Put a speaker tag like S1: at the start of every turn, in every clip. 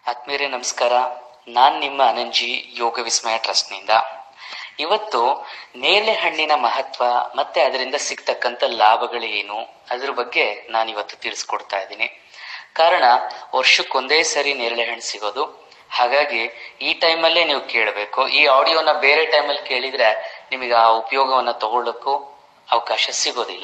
S1: ಆತ್ಮೀಯರೇ ನಮಸ್ಕಾರ ನಾನ್ ನಿಮ್ಮ ಅನಂಜಿ ಯೋಗ ವಿಸ್ಮಯ ಟ್ರಸ್ಟ್ನಿಂದ ಇವತ್ತು ನೇರಳೆ ಹಣ್ಣಿನ ಮಹತ್ವ ಮತ್ತೆ ಅದರಿಂದ ಸಿಗ್ತಕ್ಕಂಥ ಲಾಭಗಳು ಏನು ಅದ್ರ ಬಗ್ಗೆ ನಾನು ಇವತ್ತು ತಿಳಿಸ್ಕೊಡ್ತಾ ಇದ್ದೀನಿ ಕಾರಣ ವರ್ಷಕ್ಕೊಂದೇ ಸರಿ ನೇರಳೆ ಹಣ್ಣು ಸಿಗೋದು ಹಾಗಾಗಿ ಈ ಟೈಮಲ್ಲೇ ನೀವು ಕೇಳಬೇಕು ಈ ಆಡಿಯೋನ ಬೇರೆ ಟೈಮಲ್ಲಿ ಕೇಳಿದ್ರೆ ನಿಮಗೆ ಆ ಉಪಯೋಗವನ್ನ ತಗೊಳ್ಳಕ್ಕೂ ಅವಕಾಶ ಸಿಗೋದಿಲ್ಲ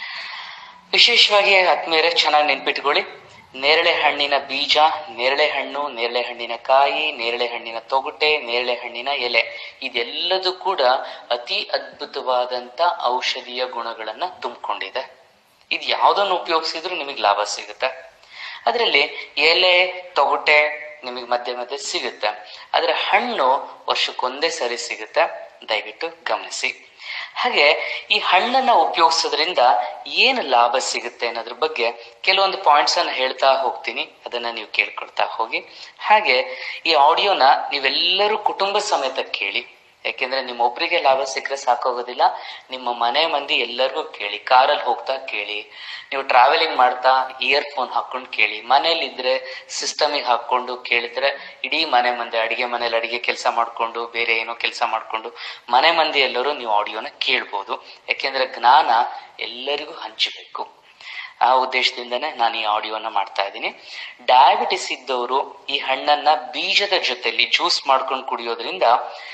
S1: ವಿಶೇಷವಾಗಿ ಆತ್ಮೀಯರೇ ಚೆನ್ನಾಗಿ ನೆನ್ಪಿಟ್ಕೊಳ್ಳಿ ನೇರಳೆ ಹಣ್ಣಿನ ಬೀಜ ನೇರಳೆ ಹಣ್ಣು ನೇರಳೆ ಹಣ್ಣಿನ ಕಾಯಿ ನೇರಳೆ ಹಣ್ಣಿನ ತೊಗಟೆ ನೇರಳೆ ಹಣ್ಣಿನ ಎಲೆ ಇದೆಲ್ಲದೂ ಕೂಡ ಅತಿ ಅದ್ಭುತವಾದಂತ ಔಷಧೀಯ ಗುಣಗಳನ್ನ ತುಂಬಿಕೊಂಡಿದೆ ಇದು ಯಾವ್ದನ್ನು ಉಪಯೋಗಿಸಿದ್ರು ನಿಮಗೆ ಲಾಭ ಸಿಗುತ್ತೆ ಅದರಲ್ಲಿ ಎಲೆ ತೊಗಟೆ ನಿಮಗೆ ಮಧ್ಯೆ ಮಧ್ಯೆ ಸಿಗುತ್ತೆ ಆದ್ರೆ ಹಣ್ಣು ವರ್ಷಕ್ಕೊಂದೇ ಸರಿ ಸಿಗುತ್ತೆ ದಯವಿಟ್ಟು ಗಮನಿಸಿ ಹಾಗೆ ಈ ಹಣ್ಣನ್ನ ಉಪಯೋಗಿಸೋದ್ರಿಂದ ಏನು ಲಾಭ ಸಿಗುತ್ತೆ ಅನ್ನೋದ್ರ ಬಗ್ಗೆ ಕೆಲವೊಂದು ಪಾಯಿಂಟ್ಸ್ ಅನ್ನ ಹೇಳ್ತಾ ಹೋಗ್ತೀನಿ ಅದನ್ನ ನೀವು ಕೇಳ್ಕೊಳ್ತಾ ಹೋಗಿ ಹಾಗೆ ಈ ಆಡಿಯೋನ ನೀವೆಲ್ಲರೂ ಕುಟುಂಬ ಸಮೇತ ಕೇಳಿ ಯಾಕೆಂದ್ರೆ ನಿಮ್ಮ ಒಬ್ರಿಗೆ ಲಾಭ ಸಿಕ್ಕರೆ ಸಾಕಾಗೋದಿಲ್ಲ ನಿಮ್ಮ ಮನೆ ಮಂದಿ ಎಲ್ಲರಿಗೂ ಕೇಳಿ ಕಾರಲ್ಲಿ ಹೋಗ್ತಾ ಕೇಳಿ ನೀವು ಟ್ರಾವೆಲಿಂಗ್ ಮಾಡ್ತಾ ಇಯರ್ ಫೋನ್ ಹಾಕೊಂಡು ಕೇಳಿ ಮನೇಲಿ ಇದ್ರೆ ಸಿಸ್ಟಮಿಗೆ ಹಾಕೊಂಡು ಕೇಳಿದ್ರೆ ಇಡೀ ಮನೆ ಮಂದಿ ಅಡಿಗೆ ಮನೇಲಿ ಅಡಿಗೆ ಕೆಲಸ ಮಾಡ್ಕೊಂಡು ಬೇರೆ ಏನೋ ಕೆಲಸ ಮಾಡ್ಕೊಂಡು ಮನೆ ಮಂದಿ ಎಲ್ಲರೂ ನೀವು ಆಡಿಯೋನ ಕೇಳ್ಬೋದು ಯಾಕೆಂದ್ರೆ ಜ್ಞಾನ ಎಲ್ಲರಿಗೂ ಹಂಚಬೇಕು ಆ ಉದ್ದೇಶದಿಂದನೇ ನಾನು ಈ ಆಡಿಯೋನ ಮಾಡ್ತಾ ಇದ್ದೀನಿ ಡಯಾಬಿಟಿಸ್ ಇದ್ದವರು ಈ ಹಣ್ಣನ್ನ ಬೀಜದ ಜೊತೆಲಿ ಜ್ಯೂಸ್ ಮಾಡ್ಕೊಂಡು ಕುಡಿಯೋದ್ರಿಂದ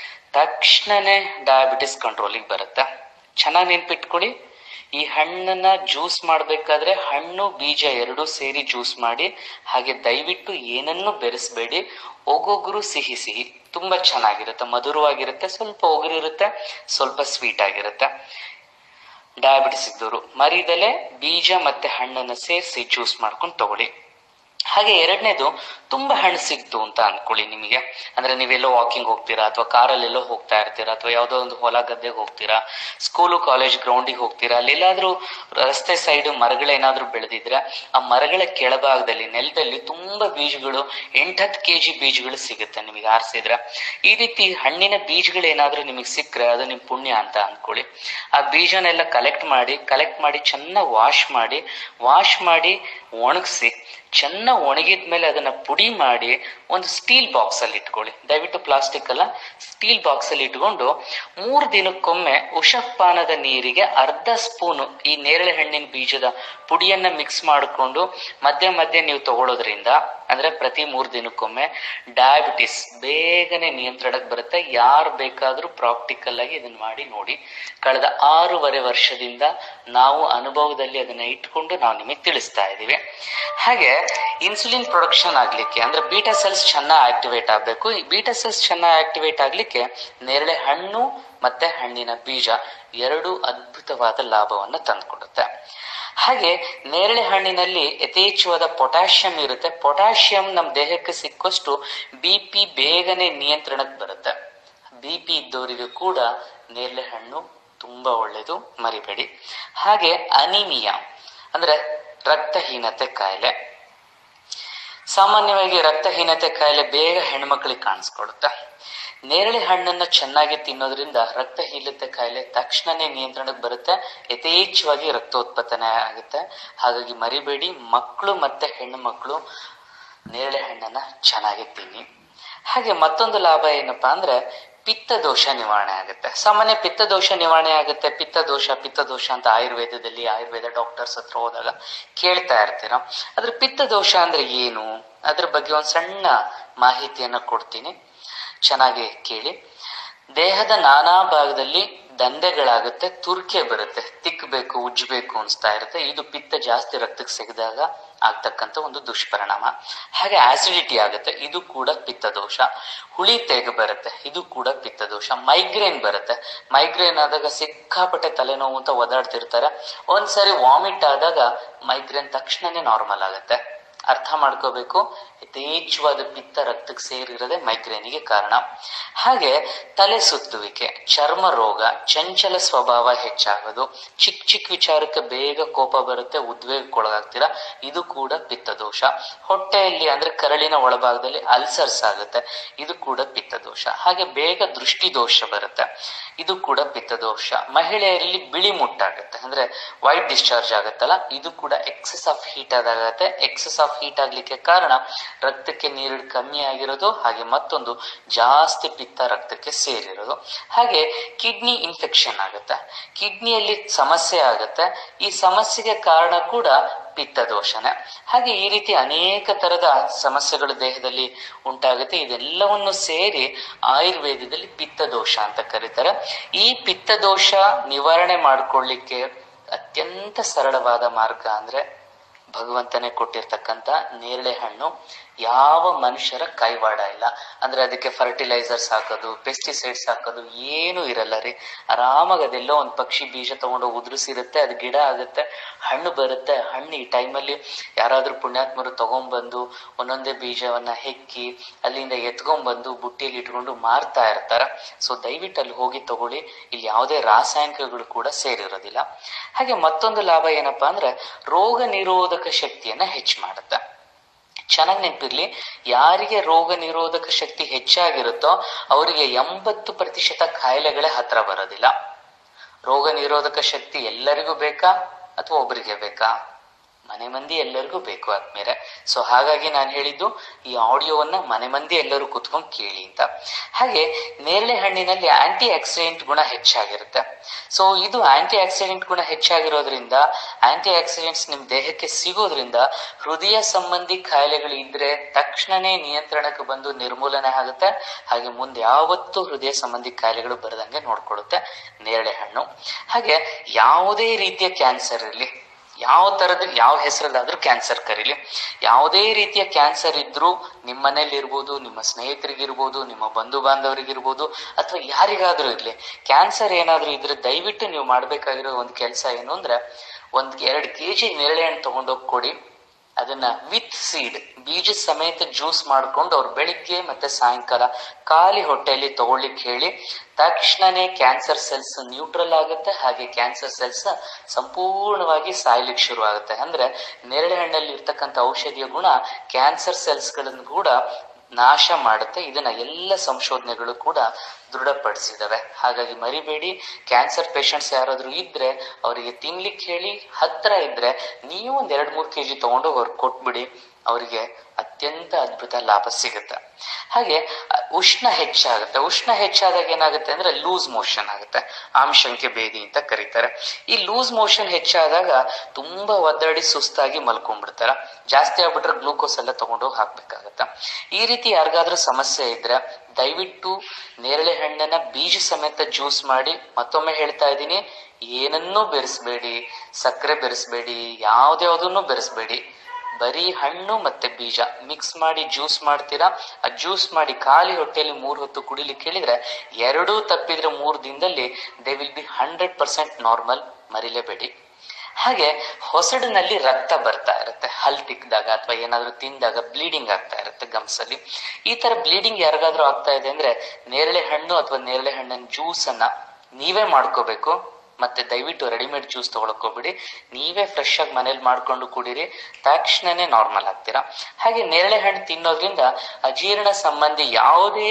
S1: ತಕ್ಷಣನೇ ಡಯಾಬಿಟಿಸ್ ಕಂಟ್ರೋಲಿಗೆ ಬರುತ್ತೆ ಚೆನ್ನಾಗಿ ನೆನ್ಪಿಟ್ಕೊಳ್ಳಿ ಈ ಹಣ್ಣನ್ನ ಜ್ಯೂಸ್ ಮಾಡ್ಬೇಕಾದ್ರೆ ಹಣ್ಣು ಬೀಜ ಎರಡೂ ಸೇರಿ ಜ್ಯೂಸ್ ಮಾಡಿ ಹಾಗೆ ದಯವಿಟ್ಟು ಏನನ್ನು ಬೆರೆಸ್ಬೇಡಿ ಒಗೊಗ್ರು ಸಿಹಿ ಸಿಹಿ ತುಂಬಾ ಚೆನ್ನಾಗಿರುತ್ತೆ ಮಧುರವಾಗಿರುತ್ತೆ ಸ್ವಲ್ಪ ಒಗರಿರುತ್ತೆ ಸ್ವಲ್ಪ ಸ್ವೀಟ್ ಆಗಿರುತ್ತೆ ಡಯಾಬಿಟಿಸ್ ಇದ್ದವರು ಮರಿದಲೆ ಬೀಜ ಮತ್ತೆ ಹಣ್ಣನ್ನು ಸೇರಿಸಿ ಜ್ಯೂಸ್ ಮಾಡ್ಕೊಂಡು ತಗೊಳ್ಳಿ ಹಾಗೆ ಎರಡನೇದು ತುಂಬಾ ಹಣ್ಣು ಸಿಕ್ತು ಅಂತ ಅನ್ಕೊಳ್ಳಿ ನಿಮಗೆ ಅಂದ್ರೆ ನೀವೆಲ್ಲೋ ವಾಕಿಂಗ್ ಹೋಗ್ತೀರಾ ಅಥವಾ ಕಾರಲ್ಲೆಲ್ಲೋ ಹೋಗ್ತಾ ಇರ್ತೀರಾ ಅಥವಾ ಯಾವ್ದೋ ಒಂದು ಹೊಲ ಗದ್ದೆಗೆ ಹೋಗ್ತೀರಾ ಸ್ಕೂಲು ಕಾಲೇಜ್ ಗ್ರೌಂಡಿಗೆ ಹೋಗ್ತೀರಾ ಅಲ್ಲೆಲ್ಲಾದ್ರೂ ರಸ್ತೆ ಸೈಡ್ ಮರಗಳೇನಾದ್ರೂ ಬೆಳೆದಿದ್ರೆ ಆ ಮರಗಳ ಕೆಳಭಾಗದಲ್ಲಿ ನೆಲದಲ್ಲಿ ತುಂಬಾ ಬೀಜಗಳು ಎಂಟತ್ತು ಕೆಜಿ ಬೀಜಗಳು ಸಿಗುತ್ತೆ ನಿಮಗೆ ಆರಿಸಿದ್ರೆ ಈ ರೀತಿ ಹಣ್ಣಿನ ಬೀಜಗಳೇನಾದ್ರೂ ನಿಮಗೆ ಸಿಕ್ಕರೆ ಅದು ನಿಮ್ ಪುಣ್ಯ ಅಂತ ಅನ್ಕೊಳ್ಳಿ ಆ ಬೀಜನೆಲ್ಲ ಕಲೆಕ್ಟ್ ಮಾಡಿ ಕಲೆಕ್ಟ್ ಮಾಡಿ ಚೆನ್ನಾಗಿ ವಾಶ್ ಮಾಡಿ ವಾಶ್ ಮಾಡಿ ಒಣಗಿಸಿ ಚೆನ್ನಾಗಿ ಒಣಗಿದ್ಮೇಲೆ ಅದನ್ನ ಪುಡಿ ಮಾಡಿ ಒಂದು ಸ್ಟೀಲ್ ಬಾಕ್ಸ್ ಅಲ್ಲಿ ಇಟ್ಕೊಳ್ಳಿ ದಯವಿಟ್ಟು ಪ್ಲಾಸ್ಟಿಕ್ ಅಲ್ಲ ಸ್ಟೀಲ್ ಬಾಕ್ಸ್ ಅಲ್ಲಿ ಇಟ್ಕೊಂಡು ಮೂರು ದಿನಕ್ಕೊಮ್ಮೆ ಉಷಪಾನದ ನೀರಿಗೆ ಅರ್ಧ ಸ್ಪೂನು ಈ ನೇರಳೆ ಹಣ್ಣಿನ ಬೀಜದ ಪುಡಿಯನ್ನ ಮಿಕ್ಸ್ ಮಾಡಿಕೊಂಡು ಮಧ್ಯೆ ಮಧ್ಯೆ ನೀವು ತಗೊಳ್ಳೋದ್ರಿಂದ ಅಂದ್ರೆ ಪ್ರತಿ ಮೂರು ದಿನಕ್ಕೊಮ್ಮೆ ಡಯಾಬಿಟಿಸ್ ಬೇಗನೆ ನಿಯಂತ್ರಣಕ್ಕೆ ಬರುತ್ತೆ ಯಾರು ಬೇಕಾದ್ರೂ ಪ್ರಾಕ್ಟಿಕಲ್ ಆಗಿ ಇದನ್ನ ಮಾಡಿ ನೋಡಿ ಕಳೆದ ಆರೂವರೆ ವರ್ಷದಿಂದ ನಾವು ಅನುಭವದಲ್ಲಿ ಅದನ್ನ ಇಟ್ಕೊಂಡು ನಾವು ನಿಮಗೆ ತಿಳಿಸ್ತಾ ಇದ್ದೀವಿ ಹಾಗೆ ಇನ್ಸುಲಿನ್ ಪ್ರೊಡಕ್ಷನ್ ಆಗ್ಲಿಕ್ಕೆ ಅಂದ್ರೆ ಬೀಟಾ ಸೆಲ್ಸ್ ಚೆನ್ನಾಗಿ ಆಕ್ಟಿವೇಟ್ ಆಗ್ಬೇಕು ಈ ಬೀಟಾ ಸೆಲ್ಸ್ ಚೆನ್ನಾಗಿ ಆಕ್ಟಿವೇಟ್ ಆಗ್ಲಿಕ್ಕೆ ನೇರಳೆ ಹಣ್ಣು ಮತ್ತೆ ಹಣ್ಣಿನ ಬೀಜ ಎರಡು ಅದ್ಭುತವಾದ ಲಾಭವನ್ನ ತಂದುಕೊಡುತ್ತೆ ಹಾಗೆ ನೇರಳೆ ಹಣ್ಣಿನಲ್ಲಿ ಯಥೇಚ್ಛವಾದ ಪೊಟ್ಯಾಷಿಯಂ ಇರುತ್ತೆ ಪೊಟ್ಯಾಷಿಯಂ ನಮ್ಮ ದೇಹಕ್ಕೆ ಸಿಕ್ಕಷ್ಟು ಬಿ ಪಿ ಬೇಗನೆ ನಿಯಂತ್ರಣಕ್ಕೆ ಬರುತ್ತೆ ಬಿ ಪಿ ಇದ್ದವರಿಗೂ ಕೂಡ ನೇರಳೆ ಹಣ್ಣು ತುಂಬಾ ಒಳ್ಳೇದು ಮರಿಬೇಡಿ ಹಾಗೆ ಅನಿಮಿಯಾ ಅಂದ್ರೆ ರಕ್ತಹೀನತೆ ಕಾಯಿಲೆ ಸಾಮಾನ್ಯವಾಗಿ ರಕ್ತಹೀನತೆ ಕಾಯಿಲೆ ಬೇಗ ಹೆಣ್ಮಕ್ಳಿಗೆ ಕಾಣಿಸ್ಕೊಡುತ್ತೆ ನೇರಳೆ ಹಣ್ಣನ್ನ ಚೆನ್ನಾಗಿ ತಿನ್ನೋದ್ರಿಂದ ರಕ್ತಹೀನತೆ ಕಾಯಿಲೆ ತಕ್ಷಣನೇ ನಿಯಂತ್ರಣಕ್ಕೆ ಬರುತ್ತೆ ಯಥೇಚ್ಛವಾಗಿ ರಕ್ತೋತ್ಪತ್ತನೆ ಆಗುತ್ತೆ ಹಾಗಾಗಿ ಮರಿಬೇಡಿ ಮಕ್ಕಳು ಮತ್ತೆ ಹೆಣ್ಣು ಮಕ್ಕಳು ನೇರಳೆ ಹಣ್ಣನ್ನ ಚೆನ್ನಾಗಿ ತಿನ್ನಿ ಹಾಗೆ ಮತ್ತೊಂದು ಲಾಭ ಏನಪ್ಪಾ ಅಂದ್ರೆ ಪಿತ್ತ ದೋಷ ನಿವಾರಣೆ ಆಗುತ್ತೆ ಸಾಮಾನ್ಯ ಪಿತ್ತ ದೋಷ ನಿವಾರಣೆ ಆಗುತ್ತೆ ಪಿತ್ತ ದೋಷ ಪಿತ್ತ ದೋಷ ಅಂತ ಆಯುರ್ವೇದದಲ್ಲಿ ಆಯುರ್ವೇದ ಡಾಕ್ಟರ್ಸ್ ಹತ್ರ ಹೋದಾಗ ಕೇಳ್ತಾ ಇರ್ತೀರ ಅದ್ರ ಪಿತ್ತ ದೋಷ ಅಂದ್ರೆ ಏನು ಅದ್ರ ಬಗ್ಗೆ ಒಂದ್ ಸಣ್ಣ ಮಾಹಿತಿಯನ್ನ ಕೊಡ್ತೀನಿ ಚೆನ್ನಾಗಿ ಕೇಳಿ ದೇಹದ ನಾನಾ ಭಾಗದಲ್ಲಿ ದಂಧೆಗಳಾಗುತ್ತೆ ತುರ್ಕೆ ಬರುತ್ತೆ ತಿಕ್ಕಬೇಕು ಉಜ್ಜಬೇಕು ಅನ್ಸ್ತಾ ಇರುತ್ತೆ ಇದು ಪಿತ್ತ ಜಾಸ್ತಿ ರಕ್ತಕ್ಕೆ ಸಿಗದಾಗ ಆಗ್ತಕ್ಕಂಥ ಒಂದು ದುಷ್ಪರಿಣಾಮ ಹಾಗೆ ಆಸಿಡಿಟಿ ಆಗುತ್ತೆ ಇದು ಕೂಡ ಪಿತ್ತ ದೋಷ ಹುಳಿ ತೆಗ ಬರುತ್ತೆ ಇದು ಕೂಡ ಪಿತ್ತ ದೋಷ ಮೈಗ್ರೇನ್ ಬರುತ್ತೆ ಮೈಗ್ರೇನ್ ಆದಾಗ ಸಿಕ್ಕಾಪಟ್ಟೆ ತಲೆನೋವು ಅಂತ ಒದಾಡ್ತಿರ್ತಾರೆ ಒಂದ್ಸರಿ ವಾಮಿಟ್ ಆದಾಗ ಮೈಗ್ರೇನ್ ತಕ್ಷಣನೇ ನಾರ್ಮಲ್ ಆಗುತ್ತೆ ಅರ್ಥ ಮಾಡ್ಕೋಬೇಕು ಯಥೇಚ್ಛವಾದ ಪಿತ್ತ ರಕ್ತಕ್ಕೆ ಸೇರಿರದೆ ಮೈಗ್ರೇನಿಗೆ ಕಾರಣ ಹಾಗೆ ತಲೆ ಸುತ್ತುವಿಕೆ ಚರ್ಮ ರೋಗ ಚಂಚಲ ಸ್ವಭಾವ ಹೆಚ್ಚಾಗೋದು ಚಿಕ್ಕ ಚಿಕ್ಕ ವಿಚಾರಕ್ಕೆ ಬೇಗ ಕೋಪ ಬರುತ್ತೆ ಉದ್ವೇಗಕ್ಕೊಳಗಾಗ್ತೀರಾ ಇದು ಕೂಡ ಪಿತ್ತ ದೋಷ ಹೊಟ್ಟೆಯಲ್ಲಿ ಅಂದ್ರೆ ಕರಳಿನ ಒಳಭಾಗದಲ್ಲಿ ಅಲ್ಸರ್ಸ್ ಆಗುತ್ತೆ ಇದು ಕೂಡ ಪಿತ್ತ ದೋಷ ಹಾಗೆ ಬೇಗ ದೃಷ್ಟಿ ದೋಷ ಬರುತ್ತೆ ಇದು ಕೂಡ ಪಿತ್ತ ದೋಷ ಮಹಿಳೆಯರಲ್ಲಿ ಬಿಳಿ ಮುಟ್ಟಾಗುತ್ತೆ ಅಂದ್ರೆ ವೈಟ್ ಡಿಸ್ಚಾರ್ಜ್ ಆಗುತ್ತಲ್ಲ ಇದು ಕೂಡ ಎಕ್ಸೆಸ್ ಆಫ್ ಹೀಟ್ ಆದಾಗತ್ತೆ ಎಕ್ಸೆಸ್ ಆಫ್ ಹೀಟ್ ಆಗ್ಲಿಕ್ಕೆ ಕಾರಣ ರಕ್ತಕ್ಕೆ ನೀರು ಕಮ್ಮಿ ಆಗಿರೋದು ಹಾಗೆ ಮತ್ತೊಂದು ಜಾಸ್ತಿ ಪಿತ್ತ ರಕ್ತಕ್ಕೆ ಸೇರಿರೋದು ಹಾಗೆ ಕಿಡ್ನಿ ಇನ್ಫೆಕ್ಷನ್ ಆಗುತ್ತೆ ಕಿಡ್ನಿಯಲ್ಲಿ ಸಮಸ್ಯೆ ಆಗುತ್ತೆ ಈ ಸಮಸ್ಯೆಗೆ ಕಾರಣ ಕೂಡ ಪಿತ್ತ ದೋಷನೇ ಹಾಗೆ ಈ ರೀತಿ ಅನೇಕ ತರದ ಸಮಸ್ಯೆಗಳು ದೇಹದಲ್ಲಿ ಉಂಟಾಗುತ್ತೆ ಇದೆಲ್ಲವನ್ನು ಸೇರಿ ಆಯುರ್ವೇದದಲ್ಲಿ ಪಿತ್ತ ದೋಷ ಅಂತ ಕರೀತಾರೆ ಈ ಪಿತ್ತ ದೋಷ ನಿವಾರಣೆ ಮಾಡ್ಕೊಳ್ಳಿಕ್ಕೆ ಅತ್ಯಂತ ಸರಳವಾದ ಮಾರ್ಗ ಅಂದ್ರೆ ಭಗವಂತನೇ ಕೊಟ್ಟಿರ್ತಕ್ಕಂತ ನೇರಳೆ ಹಣ್ಣು ಯಾವ ಮನುಷ್ಯರ ಕೈವಾಡ ಇಲ್ಲ ಅಂದ್ರೆ ಅದಕ್ಕೆ ಫರ್ಟಿಲೈಸರ್ಸ್ ಹಾಕೋದು ಪೆಸ್ಟಿಸೈಡ್ಸ್ ಹಾಕೋದು ಏನು ಇರಲ್ಲ ರೀ ಆರಾಮಾಗಿ ಅದೆಲ್ಲೋ ಒಂದ್ ಪಕ್ಷಿ ಬೀಜ ತಗೊಂಡು ಉದುರಿಸಿರುತ್ತೆ ಅದು ಗಿಡ ಆಗುತ್ತೆ ಹಣ್ಣು ಬರುತ್ತೆ ಹಣ್ಣು ಈ ಟೈಮಲ್ಲಿ ಯಾರಾದ್ರೂ ಪುಣ್ಯಾತ್ಮರು ತಗೊಂಡ್ಬಂದು ಒಂದೊಂದೇ ಬೀಜವನ್ನ ಹೆಕ್ಕಿ ಅಲ್ಲಿಂದ ಎತ್ಕೊಂಡ್ಬಂದು ಬುಟ್ಟಿಯಲ್ಲಿ ಇಟ್ಕೊಂಡು ಮಾರ್ತಾ ಇರ್ತಾರ ಸೊ ದಯವಿಟ್ಟು ಅಲ್ಲಿ ಹೋಗಿ ತಗೊಳ್ಳಿ ಇಲ್ಲಿ ಯಾವುದೇ ರಾಸಾಯನಿಕಗಳು ಕೂಡ ಸೇರಿರೋದಿಲ್ಲ ಹಾಗೆ ಮತ್ತೊಂದು ಲಾಭ ಏನಪ್ಪಾ ಅಂದ್ರೆ ರೋಗ ನಿರೋಧಕ ಶಕ್ತಿಯನ್ನ ಹೆಚ್ಚು ಮಾಡುತ್ತೆ ಚೆನ್ನಾಗಿ ನೆನಪಿರ್ಲಿ ಯಾರಿಗೆ ರೋಗ ನಿರೋಧಕ ಶಕ್ತಿ ಹೆಚ್ಚಾಗಿರುತ್ತೋ ಅವರಿಗೆ ಎಂಬತ್ತು ಪ್ರತಿಶತ ಕಾಯಿಲೆಗಳೇ ಹತ್ರ ಬರೋದಿಲ್ಲ ರೋಗ ನಿರೋಧಕ ಶಕ್ತಿ ಎಲ್ಲರಿಗೂ ಬೇಕಾ ಅಥವಾ ಒಬ್ಬರಿಗೆ ಬೇಕಾ ಮನೆ ಮಂದಿ ಎಲ್ಲರಿಗೂ ಬೇಕು ಆದ್ಮೇಲೆ ಸೊ ಹಾಗಾಗಿ ನಾನು ಹೇಳಿದ್ದು ಈ ಆಡಿಯೋವನ್ನ ಮನೆ ಮಂದಿ ಎಲ್ಲರೂ ಕುತ್ಕೊಂಡು ಕೇಳಿ ಅಂತ ಹಾಗೆ ನೇರಳೆ ಹಣ್ಣಿನಲ್ಲಿ ಆಂಟಿ ಆಕ್ಸಿಡೆಂಟ್ ಗುಣ ಹೆಚ್ಚಾಗಿರುತ್ತೆ ಸೊ ಇದು ಆಂಟಿ ಆಕ್ಸಿಡೆಂಟ್ ಗುಣ ಹೆಚ್ಚಾಗಿರೋದ್ರಿಂದ ಆಂಟಿ ಆಕ್ಸಿಡೆಂಟ್ಸ್ ನಿಮ್ ದೇಹಕ್ಕೆ ಸಿಗೋದ್ರಿಂದ ಹೃದಯ ಸಂಬಂಧಿ ಕಾಯಿಲೆಗಳು ಇದ್ರೆ ತಕ್ಷಣನೇ ನಿಯಂತ್ರಣಕ್ಕೆ ಬಂದು ನಿರ್ಮೂಲನೆ ಆಗುತ್ತೆ ಹಾಗೆ ಮುಂದೆ ಯಾವತ್ತೂ ಹೃದಯ ಸಂಬಂಧಿ ಕಾಯಿಲೆಗಳು ಬರದಂಗೆ ನೋಡ್ಕೊಳ್ಳುತ್ತೆ ನೇರಳೆ ಹಣ್ಣು ಹಾಗೆ ಯಾವುದೇ ರೀತಿಯ ಕ್ಯಾನ್ಸರ್ ಇರಲಿ ಯಾವ ತರದ ಯಾವ ಹೆಸರಲ್ಲಾದ್ರೂ ಕ್ಯಾನ್ಸರ್ ಕರೀಲಿ ಯಾವುದೇ ರೀತಿಯ ಕ್ಯಾನ್ಸರ್ ಇದ್ರೂ ನಿಮ್ಮ ಮನೇಲಿ ಇರ್ಬೋದು ನಿಮ್ಮ ಸ್ನೇಹಿತರಿಗಿರ್ಬೋದು ನಿಮ್ಮ ಬಂಧು ಬಾಂಧವರಿಗಿರ್ಬೋದು ಅಥವಾ ಯಾರಿಗಾದ್ರೂ ಇರ್ಲಿ ಕ್ಯಾನ್ಸರ್ ಏನಾದ್ರೂ ಇದ್ರೆ ದಯವಿಟ್ಟು ನೀವು ಮಾಡ್ಬೇಕಾಗಿರೋ ಒಂದು ಕೆಲಸ ಏನು ಅಂದ್ರೆ ಒಂದ್ ಎರಡ್ ಕೆಜಿ ನೇರಳೆ ಹಣ್ಣು ತಗೊಂಡೋಗಿ ಕೊಡಿ ಅದನ್ನ ವಿತ್ ಸೀಡ್ ಬೀಜ ಸಮೇತ ಜ್ಯೂಸ್ ಮಾಡ್ಕೊಂಡು ಅವ್ರು ಬೆಳಿಗ್ಗೆ ಮತ್ತೆ ಸಾಯಂಕಾಲ ಖಾಲಿ ಹೊಟ್ಟೆಯಲ್ಲಿ ತಗೊಳ್ಳಿಕ್ ಹೇಳಿ ತಕ್ಷಣನೇ ಕ್ಯಾನ್ಸರ್ ಸೆಲ್ಸ್ ನ್ಯೂಟ್ರಲ್ ಆಗುತ್ತೆ ಹಾಗೆ ಕ್ಯಾನ್ಸರ್ ಸೆಲ್ಸ್ ಸಂಪೂರ್ಣವಾಗಿ ಸಾಯ್ಲಿಕ್ಕೆ ಶುರು ಆಗುತ್ತೆ ಅಂದ್ರೆ ನೇರಳೆ ಹಣ್ಣಲ್ಲಿ ಇರ್ತಕ್ಕಂಥ ಔಷಧಿಯ ಗುಣ ಕ್ಯಾನ್ಸರ್ ಸೆಲ್ಸ್ ಗಳನ್ನು ಕೂಡ ನಾಶ ಮಾಡುತ್ತೆ ಇದನ್ನ ಎಲ್ಲ ಸಂಶೋಧನೆಗಳು ಕೂಡ ದೃಢಪಡಿಸಿದವೆ ಹಾಗಾಗಿ ಮರಿಬೇಡಿ ಕ್ಯಾನ್ಸರ್ ಪೇಷಂಟ್ಸ್ ಯಾರಾದ್ರೂ ಇದ್ರೆ ಅವರಿಗೆ ತಿನ್ಲಿಕ್ಕೆ ಹೇಳಿ ಹತ್ರ ಇದ್ರೆ ನೀವು ಒಂದ್ ಎರಡ್ ಮೂರ್ ಕೆಜಿ ತಗೊಂಡು ಅವ್ರಿಗೆ ಕೊಟ್ಬಿಡಿ ಅವರಿಗೆ ಅತ್ಯಂತ ಅದ್ಭುತ ಲಾಭ ಸಿಗುತ್ತೆ ಹಾಗೆ ಅ, ಉಷ್ಣ ಹೆಚ್ಚಾಗುತ್ತೆ ಉಷ್ಣ ಹೆಚ್ಚಾದಾಗ ಏನಾಗುತ್ತೆ ಅಂದ್ರೆ ಲೂಸ್ ಮೋಷನ್ ಆಗುತ್ತೆ ಆಮಶಂಕೆ ಭೇದಿ ಅಂತ ಕರೀತಾರೆ ಈ ಲೂಸ್ ಮೋಷನ್ ಹೆಚ್ಚಾದಾಗ ತುಂಬಾ ಒದ್ದಾಡಿ ಸುಸ್ತಾಗಿ ಮಲ್ಕೊಂಡ್ಬಿಡ್ತಾರ ಜಾಸ್ತಿ ಆಗ್ಬಿಟ್ರೆ ಗ್ಲೂಕೋಸ್ ಎಲ್ಲ ತಗೊಂಡೋಗಿ ಹಾಕ್ಬೇಕಾಗತ್ತ ಈ ರೀತಿ ಯಾರಿಗಾದ್ರೂ ಸಮಸ್ಯೆ ಇದ್ರೆ ದಯವಿಟ್ಟು ನೇರಳೆ ಹಣ್ಣನ್ನ ಬೀಜ ಸಮೇತ ಜ್ಯೂಸ್ ಮಾಡಿ ಮತ್ತೊಮ್ಮೆ ಹೇಳ್ತಾ ಇದ್ದೀನಿ ಏನನ್ನೂ ಬೆರೆಸ್ಬೇಡಿ ಸಕ್ಕರೆ ಬೆರೆಸ್ಬೇಡಿ ಯಾವ್ದ್ಯಾವ್ದನ್ನು ಬೆರೆಸ್ಬೇಡಿ ಬರೀ ಹಣ್ಣು ಮತ್ತೆ ಬೀಜ ಮಿಕ್ಸ್ ಮಾಡಿ ಜ್ಯೂಸ್ ಮಾಡ್ತೀರಾ ಆ ಜ್ಯೂಸ್ ಮಾಡಿ ಖಾಲಿ ಹೊಟ್ಟೆಯಲ್ಲಿ ಮೂರ್ ಹೊತ್ತು ಕುಡಿಲಿಕ್ಕೆ ಹೇಳಿದ್ರೆ ಎರಡೂ ತಪ್ಪಿದ್ರೆ ಮೂರ್ ದಿನದಲ್ಲಿ they will be hundred percent normal ಮರಿಲೇಬೇಡಿ ಹಾಗೆ ಹೊಸಡಿನಲ್ಲಿ ರಕ್ತ ಬರ್ತಾ ಇರುತ್ತೆ ಹಲ್ ತಿಕ್ಕಿದಾಗ ಅಥವಾ ಏನಾದ್ರೂ ತಿಂದಾಗ ಬ್ಲೀಡಿಂಗ್ ಆಗ್ತಾ ಇರುತ್ತೆ ಗಮ್ಸಲ್ಲಿ ಈ ತರ ಬ್ಲೀಡಿಂಗ್ ಯಾರಿಗಾದ್ರೂ ಆಗ್ತಾ ಇದೆ ಅಂದ್ರೆ ನೇರಳೆ ಹಣ್ಣು ಅಥವಾ ನೇರಳೆ ಹಣ್ಣಿನ ಜ್ಯೂಸ್ ಅನ್ನ ನೀವೇ ಮಾಡ್ಕೋಬೇಕು ಮತ್ತೆ ದಯವಿಟ್ಟು ರೆಡಿಮೇಡ್ ಜ್ಯೂಸ್ ತಗೊಳಕ್ ಹೋಗ್ಬಿಡಿ ನೀವೇ ಫ್ರೆಶ್ ಆಗಿ ಮನೇಲಿ ಮಾಡ್ಕೊಂಡು ಕುಡೀರಿ ತಕ್ಷಣನೇ ನಾರ್ಮಲ್ ಆಗ್ತೀರಾ ಹಾಗೆ ನೇರಳೆ ಹಣ್ಣು ತಿನ್ನೋದ್ರಿಂದ ಅಜೀರ್ಣ ಸಂಬಂಧಿ ಯಾವುದೇ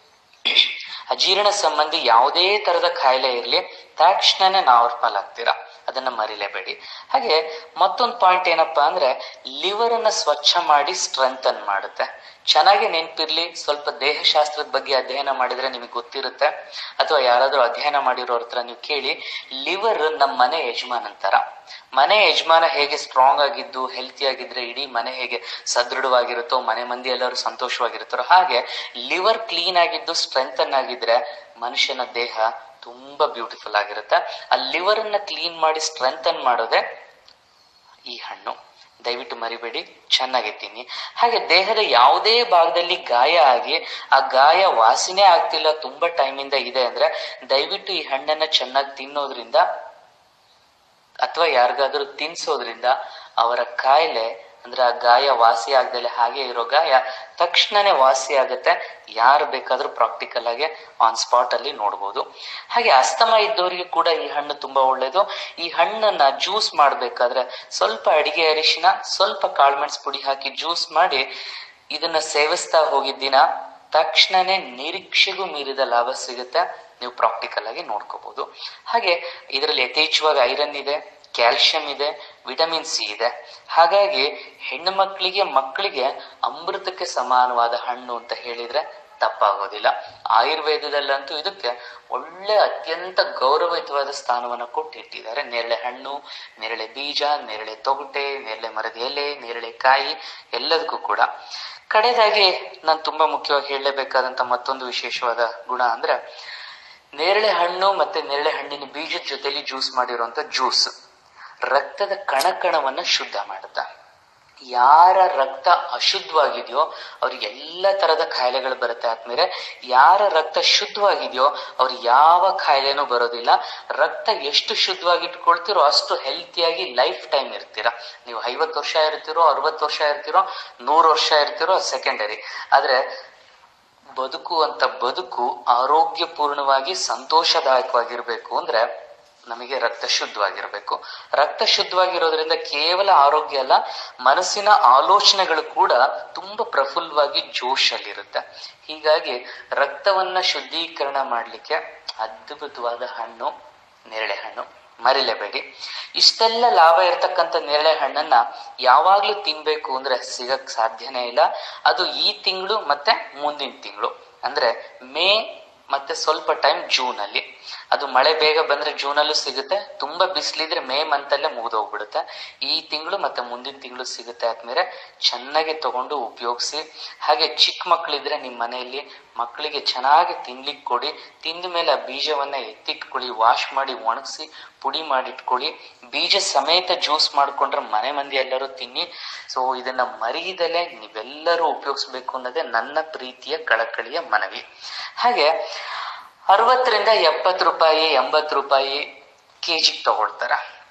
S1: ಅಜೀರ್ಣ ಸಂಬಂಧಿ ಯಾವುದೇ ತರದ ಕಾಯಿಲೆ ಇರಲಿ ತಕ್ಷಣನೇ ನಾರ್ಮಲ್ ಆಗ್ತೀರಾ ಅದನ್ನ ಮರಿಲೇಬೇಡಿ ಹಾಗೆ ಮತ್ತೊಂದು ಪಾಯಿಂಟ್ ಏನಪ್ಪಾ ಅಂದ್ರೆ ಲಿವರ್ ಅನ್ನ ಸ್ವಚ್ಛ ಮಾಡಿ ಸ್ಟ್ರೆಂಥನ್ ಮಾಡುತ್ತೆ ಚೆನ್ನಾಗಿ ನೆನ್ಪಿರ್ಲಿ ಸ್ವಲ್ಪ ದೇಹಶಾಸ್ತ್ರದ ಬಗ್ಗೆ ಅಧ್ಯಯನ ಮಾಡಿದ್ರೆ ನಿಮಗೆ ಗೊತ್ತಿರುತ್ತೆ ಅಥವಾ ಯಾರಾದ್ರೂ ಅಧ್ಯಯನ ಮಾಡಿರೋರ ಹತ್ರ ನೀವು ಕೇಳಿ ಲಿವರ್ ನಮ್ಮ ಮನೆ ಯಜಮಾನ್ ಅಂತಾರ ಮನೆ ಯಜಮಾನ ಹೇಗೆ ಸ್ಟ್ರಾಂಗ್ ಆಗಿದ್ದು ಹೆಲ್ತಿ ಆಗಿದ್ರೆ ಇಡೀ ಮನೆ ಹೇಗೆ ಸದೃಢವಾಗಿರುತ್ತೋ ಮನೆ ಮಂದಿ ಎಲ್ಲರೂ ಸಂತೋಷವಾಗಿರುತ್ತಾರೋ ಹಾಗೆ ಲಿವರ್ ಕ್ಲೀನ್ ಆಗಿದ್ದು ಸ್ಟ್ರೆಂಥನ್ ಆಗಿದ್ರೆ ಮನುಷ್ಯನ ದೇಹ ತುಂಬಾ ಬ್ಯೂಟಿಫುಲ್ ಆಗಿರುತ್ತೆ ಆ ಲಿವರ್ ಅನ್ನ ಕ್ಲೀನ್ ಮಾಡಿ ಸ್ಟ್ರೆಂಥನ್ ಮಾಡೋದೇ ಈ ಹಣ್ಣು ದಯವಿಟ್ಟು ಮರಿಬೇಡಿ ಚೆನ್ನಾಗಿ ತಿನ್ನಿ ಹಾಗೆ ದೇಹದ ಯಾವುದೇ ಭಾಗದಲ್ಲಿ ಗಾಯ ಆಗಿ ಆ ಗಾಯ ವಾಸಿನೇ ಆಗ್ತಿಲ್ಲ ತುಂಬಾ ಟೈಮಿಂದ ಇದೆ ಅಂದ್ರೆ ದಯವಿಟ್ಟು ಈ ಹಣ್ಣನ್ನ ಚೆನ್ನಾಗಿ ತಿನ್ನೋದ್ರಿಂದ ಅಥವಾ ಯಾರಿಗಾದ್ರೂ ತಿನ್ಸೋದ್ರಿಂದ ಅವರ ಕಾಯಿಲೆ ಅಂದ್ರೆ ಆ ಗಾಯ ವಾಸಿ ಆಗ್ದಲೆ ಹಾಗೆ ಇರೋ ಗಾಯ ತಕ್ಷಣನೇ ವಾಸಿ ಆಗುತ್ತೆ ಯಾರು ಬೇಕಾದ್ರೂ ಪ್ರಾಕ್ಟಿಕಲ್ ಆಗಿ ಆನ್ ಸ್ಪಾಟ್ ಅಲ್ಲಿ ನೋಡ್ಬೋದು ಹಾಗೆ ಅಸ್ತಮ ಇದ್ದವರಿಗೆ ಕೂಡ ಈ ಹಣ್ಣು ತುಂಬಾ ಒಳ್ಳೇದು ಈ ಹಣ್ಣನ್ನ ಜ್ಯೂಸ್ ಮಾಡ್ಬೇಕಾದ್ರೆ ಸ್ವಲ್ಪ ಅಡಿಗೆ ಅರಿಶಿನ ಸ್ವಲ್ಪ ಕಾಳ್ಮೆಣ್ಸ್ ಪುಡಿ ಹಾಕಿ ಜ್ಯೂಸ್ ಮಾಡಿ ಇದನ್ನ ಸೇವಿಸ್ತಾ ಹೋಗಿದ್ದ ದಿನ ತಕ್ಷಣನೇ ನಿರೀಕ್ಷೆಗೂ ಮೀರಿದ ಲಾಭ ಸಿಗುತ್ತೆ ನೀವು ಪ್ರಾಕ್ಟಿಕಲ್ ಆಗಿ ನೋಡ್ಕೋಬಹುದು ಹಾಗೆ ಇದರಲ್ಲಿ ಯಥೇಚ್ಛವಾಗಿ ಐರನ್ ಇದೆ ಕ್ಯಾಲ್ಸಿಯಂ ಇದೆ ವಿಟಮಿನ್ ಸಿ ಇದೆ ಹಾಗಾಗಿ ಹೆಣ್ಣು ಮಕ್ಕಳಿಗೆ ಮಕ್ಕಳಿಗೆ ಅಮೃತಕ್ಕೆ ಸಮಾನವಾದ ಹಣ್ಣು ಅಂತ ಹೇಳಿದ್ರೆ ತಪ್ಪಾಗೋದಿಲ್ಲ ಆಯುರ್ವೇದದಲ್ಲಂತೂ ಇದಕ್ಕೆ ಒಳ್ಳೆ ಅತ್ಯಂತ ಗೌರವಯುತವಾದ ಸ್ಥಾನವನ್ನ ಕೊಟ್ಟಿಟ್ಟಿದ್ದಾರೆ ನೇರಳೆ ಹಣ್ಣು ನೇರಳೆ ಬೀಜ ನೇರಳೆ ತೊಗಟೆ ನೇರಳೆ ಮರದ ಎಲೆ ನೇರಳೆ ಕಾಯಿ ಎಲ್ಲದಕ್ಕೂ ಕೂಡ ಕಡೆದಾಗಿ ನಾನು ತುಂಬಾ ಮುಖ್ಯವಾಗಿ ಹೇಳಲೇಬೇಕಾದಂತ ಮತ್ತೊಂದು ವಿಶೇಷವಾದ ಗುಣ ಅಂದ್ರೆ ನೇರಳೆ ಹಣ್ಣು ಮತ್ತೆ ನೇರಳೆ ಹಣ್ಣಿನ ಬೀಜದ ಜೊತೆಲಿ ಜ್ಯೂಸ್ ಮಾಡಿರುವಂತ ಜ್ಯೂಸ್ ರಕ್ತದ ಕಣಕಣವನ್ನ ಶುದ್ಧ ಮಾಡುತ್ತೆ ಯಾರ ರಕ್ತ ಅಶುದ್ಧವಾಗಿದೆಯೋ ಅವ್ರಿಗೆ ಎಲ್ಲ ತರದ ಕಾಯಿಲೆಗಳು ಬರುತ್ತೆ ಆದ್ಮೇಲೆ ಯಾರ ರಕ್ತ ಶುದ್ಧವಾಗಿದೆಯೋ ಅವ್ರಿಗೆ ಯಾವ ಕಾಯಿಲೆನೂ ಬರೋದಿಲ್ಲ ರಕ್ತ ಎಷ್ಟು ಶುದ್ಧವಾಗಿ ಇಟ್ಕೊಳ್ತಿರೋ ಅಷ್ಟು ಹೆಲ್ತಿಯಾಗಿ ಲೈಫ್ ಟೈಮ್ ಇರ್ತೀರಾ ನೀವು ಐವತ್ತು ವರ್ಷ ಇರ್ತಿರೋ ಅರವತ್ತು ವರ್ಷ ಇರ್ತಿರೋ ನೂರು ವರ್ಷ ಇರ್ತಿರೋ ಸೆಕೆಂಡರಿ ಆದ್ರೆ ಬದುಕುವಂತ ಬದುಕು ಆರೋಗ್ಯಪೂರ್ಣವಾಗಿ ಸಂತೋಷದಾಯಕವಾಗಿರ್ಬೇಕು ಅಂದ್ರೆ ನಮಗೆ ರಕ್ತ ಶುದ್ಧವಾಗಿರ್ಬೇಕು ರಕ್ತ ಶುದ್ಧವಾಗಿರೋದ್ರಿಂದ ಕೇವಲ ಆರೋಗ್ಯ ಅಲ್ಲ ಮನಸ್ಸಿನ ಆಲೋಚನೆಗಳು ಕೂಡ ತುಂಬಾ ಪ್ರಫುಲ್ಲವಾಗಿ ಜೋಶಲ್ಲಿರುತ್ತೆ ಹೀಗಾಗಿ ರಕ್ತವನ್ನ ಶುದ್ಧೀಕರಣ ಮಾಡ್ಲಿಕ್ಕೆ ಅದ್ಭುತವಾದ ಹಣ್ಣು ನೇರಳೆ ಹಣ್ಣು ಮರಿಲೇಬೇಡಿ ಇಷ್ಟೆಲ್ಲ ಲಾಭ ಇರ್ತಕ್ಕಂಥ ನೇರಳೆ ಹಣ್ಣನ್ನ ಯಾವಾಗ್ಲೂ ತಿನ್ಬೇಕು ಅಂದ್ರೆ ಸಿಗಕ್ ಸಾಧ್ಯನೇ ಇಲ್ಲ ಅದು ಈ ತಿಂಗಳು ಮತ್ತೆ ಮುಂದಿನ ತಿಂಗಳು ಅಂದ್ರೆ ಮೇ ಮತ್ತೆ ಸ್ವಲ್ಪ ಟೈಮ್ ಜೂನ್ ಅಲ್ಲಿ ಅದು ಮಳೆ ಬೇಗ ಬಂದ್ರೆ ಜೂನ್ ಅಲ್ಲೂ ಸಿಗುತ್ತೆ ತುಂಬಾ ಬಿಸಿಲಿದ್ರೆ ಮೇ ಮಂತ್ ಅಲ್ಲೇ ಮುಗಿದೋಗ್ಬಿಡುತ್ತೆ ಈ ತಿಂಗಳು ಮತ್ತೆ ಮುಂದಿನ ತಿಂಗಳು ಸಿಗುತ್ತೆ ಆದ್ಮೇಲೆ ಚೆನ್ನಾಗಿ ತಗೊಂಡು ಉಪಯೋಗಿಸಿ ಹಾಗೆ ಚಿಕ್ಕ ಮಕ್ಕಳಿದ್ರೆ ನಿಮ್ ಮನೆಯಲ್ಲಿ ಮಕ್ಕಳಿಗೆ ಚೆನ್ನಾಗಿ ತಿನ್ಲಿಕ್ಕೆ ಕೊಡಿ ತಿಂದ ಮೇಲೆ ಆ ಬೀಜವನ್ನ ಎತ್ತಿಟ್ಕೊಳ್ಳಿ ವಾಶ್ ಮಾಡಿ ಒಣಗಿಸಿ ಪುಡಿ ಮಾಡಿಟ್ಕೊಳ್ಳಿ ಬೀಜ ಸಮೇತ ಜ್ಯೂಸ್ ಮಾಡ್ಕೊಂಡ್ರೆ ಮನೆ ಮಂದಿ ಎಲ್ಲರೂ ತಿನ್ನಿ ಸೊ ಇದನ್ನ ಮರೀದಲೆ ನೀವೆಲ್ಲರೂ ಉಪಯೋಗಿಸ್ಬೇಕು ಅನ್ನೋದೇ ನನ್ನ ಪ್ರೀತಿಯ ಕಳಕಳಿಯ ಮನವಿ ಹಾಗೆ ಅರವತ್ತರಿಂದ ಎಪ್ಪತ್ತು ರೂಪಾಯಿ ಎಂಬತ್ತು ರೂಪಾಯಿ ಕೆಜಿಗೆ ತಗೊಳ್ತಾರ